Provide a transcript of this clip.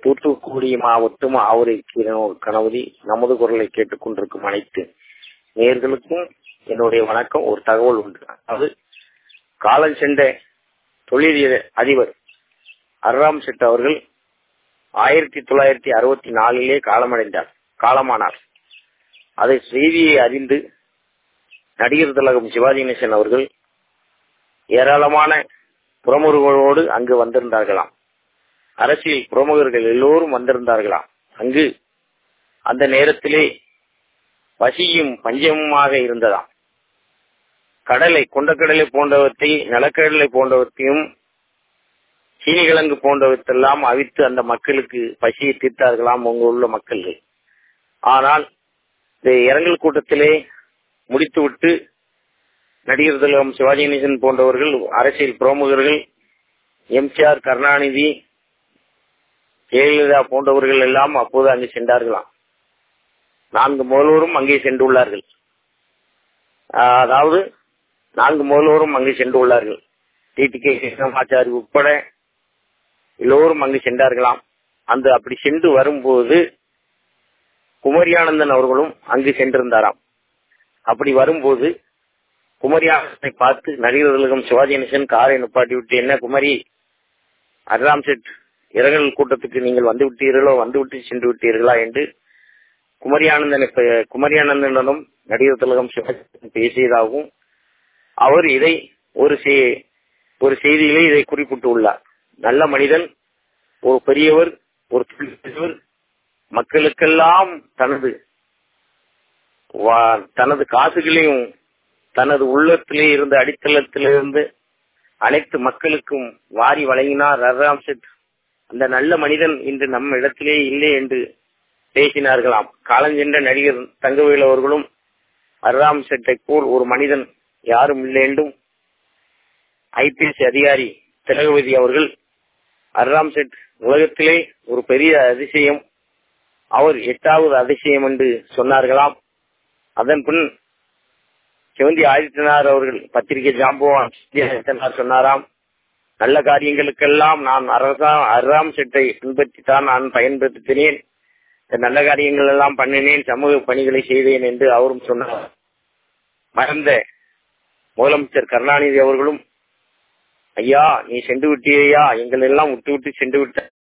தூத்துக்குடி மாவட்டம் ஆவரை கணபதி நமது குரலை கேட்டுக் கொண்டிருக்கும் அனைத்து நேர்களுக்கும் என்னுடைய வணக்கம் ஒரு தகவல் உண்டு அதாவது காலம் சென்ற தொழில் அதிபர் அர்ராம் செட் அவர்கள் ஆயிரத்தி தொள்ளாயிரத்தி அறுபத்தி நாலிலே காலமடைந்தார் காலமானார் அதை செய்தியை அறிந்து நடிகர் திலகம் சிவாஜி கணேசன் அவர்கள் ஏராளமான பிரமுகர்களோடு அங்கு வந்திருந்தார்களாம் அரசியல் பிரமுகர்கள் எல்லோரும் வந்திருந்தார்களாம் அங்கு அந்த நேரத்திலே பசியும் பஞ்சமுமாக இருந்ததாம் கடலை கொண்டக்கடலை போன்றவற்றை நிலக்கடலை போன்றவற்றையும் சீனிகிழங்கு போன்றவற்றெல்லாம் அவித்து அந்த மக்களுக்கு பசியை தீர்த்தார்களாம் அங்கு உள்ள மக்கள்கள் ஆனால் இந்த இரங்கல் கூட்டத்திலே முடித்துவிட்டு நடிகர் திலகம் சிவாஜி கணேசன் போன்றவர்கள் அரசியல் பிரமுகர்கள் எம்ஜிஆர் கருணாநிதி ஜெயலலிதா போன்றவர்கள் எல்லாம் அப்போது அங்கு சென்றார்களாம் நான்கு முதல்வரும் அங்கே சென்றுள்ளார்கள் அதாவது நான்கு முதல்வரும் அங்கு சென்றுள்ளார்கள் டி டி கே கிருஷ்ணமாச்சாரி உட்பட எல்லோரும் அங்கு சென்றார்களாம் அந்த அப்படி சென்று வரும்போது குமரியானந்தன் அவர்களும் அங்கு சென்றிருந்தாராம் அப்படி வரும்போது குமரியானந்தனை பார்த்து நடிகர் திலகம் சிவாஜி கணேசன் காரை நிப்பாட்டி விட்டு என்ன குமரி அர்ராம் செட் இரங்கல் கூட்டத்துக்கு நீங்கள் வந்து விட்டீர்களோ வந்து விட்டு சென்று விட்டீர்களா என்று குமரியானந்தன் குமரியானந்தனிடம் நடிகர் திலகம் சிவாஜி பேசியதாகவும் அவர் இதை ஒரு ஒரு செய்தியிலே இதை குறிப்பிட்டு உள்ளார் நல்ல மனிதன் ஒரு பெரியவர் ஒரு பெரியவர் மக்களுக்கெல்லாம் தனது தனது காசுகளையும் தனது உள்ளத்திலே இருந்து அடித்தளத்திலிருந்து அனைத்து மக்களுக்கும் வாரி வழங்கினார் ரர்ராம் செட் அந்த நல்ல மனிதன் இன்று நம் இடத்திலே இல்லை என்று பேசினார்களாம் காலஞ்சென்ற நடிகர் தங்கவேல் அவர்களும் அர்ராம் செட்டை போல் ஒரு மனிதன் யாரும் இல்லை என்றும் ஐபிஎஸ் அதிகாரி திலகவதி அவர்கள் அர்ராம் செட் உலகத்திலே ஒரு பெரிய அதிசயம் அவர் எட்டாவது அதிசயம் என்று சொன்னார்களாம் அதன் பின் சிவந்தி ஆதித்தனார் அவர்கள் பத்திரிகை ஜாம்பவான் ஆதித்தனார் சொன்னாராம் நல்ல காரியங்களுக்கெல்லாம் நான் அரசா அர்ராம் செட்டை பின்பற்றித்தான் நான் பயன்படுத்தினேன் நல்ல காரியங்கள் எல்லாம் பண்ணினேன் சமூக பணிகளை செய்தேன் என்று அவரும் சொன்னார் மறந்த முதலமைச்சர் கருணாநிதி அவர்களும் ஐயா நீ சென்று விட்டியா எங்கள் எல்லாம் விட்டு விட்டு சென்று விட்ட